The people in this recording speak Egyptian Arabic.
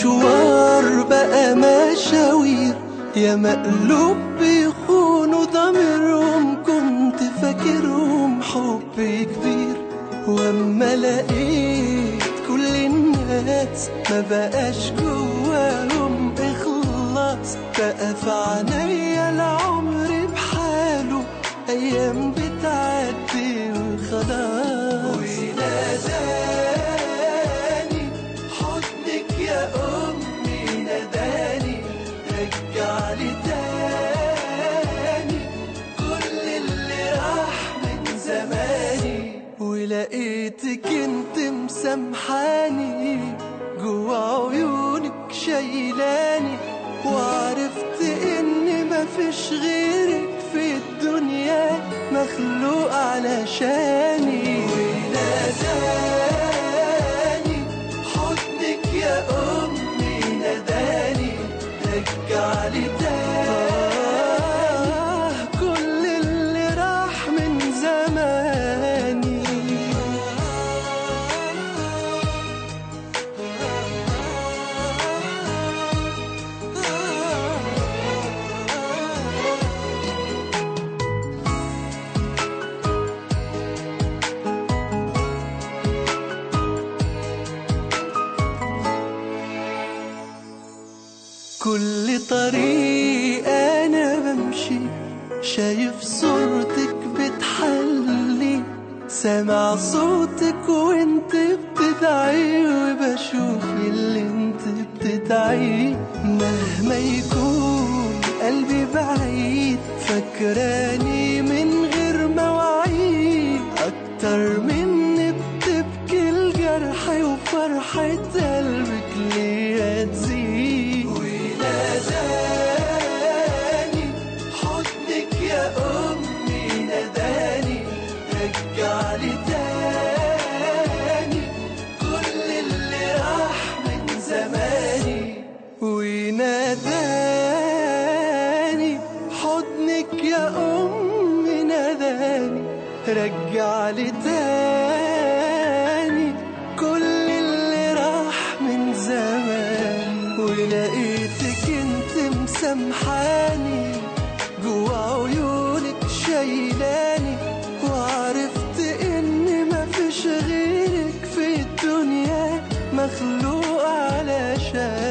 المشوار بقى مشاوير يا مقلوب بيخونوا ضميرهم كنت فاكرهم حب كبير واما لقيت كل الناس ما بقاش جواهم اخلاص بقى في عينيا العمر بحاله ايام بتعدي وخلاص وناداني حضنك يا امي ناداني رجعلي تاني كل اللي راح من زماني ولقيتك انت مسامحاني جوا عيونك شايلاني وعرفت ان مفيش غيرك في الدنيا مخلوق علشاني وناداني حضنك يا امي ناداني رجعلي تاني كل اللي راح من زماني كل طريق انا بمشي شايف صورتك بتحلي سامع صوتك وانت بتدعي وبشوف اللي انت بتدعيه مهما يكون قلبي بعيد فاكراني من غير مواعيد اكتر مني بتبكي الجرح وفرحة قلبك ليا تزيد وناداني حضنك يا امي ناداني رجعلي تاني كل اللي راح من زماني وناداني حضنك يا امي ناداني رجعلي تاني كل اللي راح من زمان ولقيتك انت مسامحاني جوا عيونك شايلاني وعرفت ان مفيش غيرك في الدنيا مخلوق علشان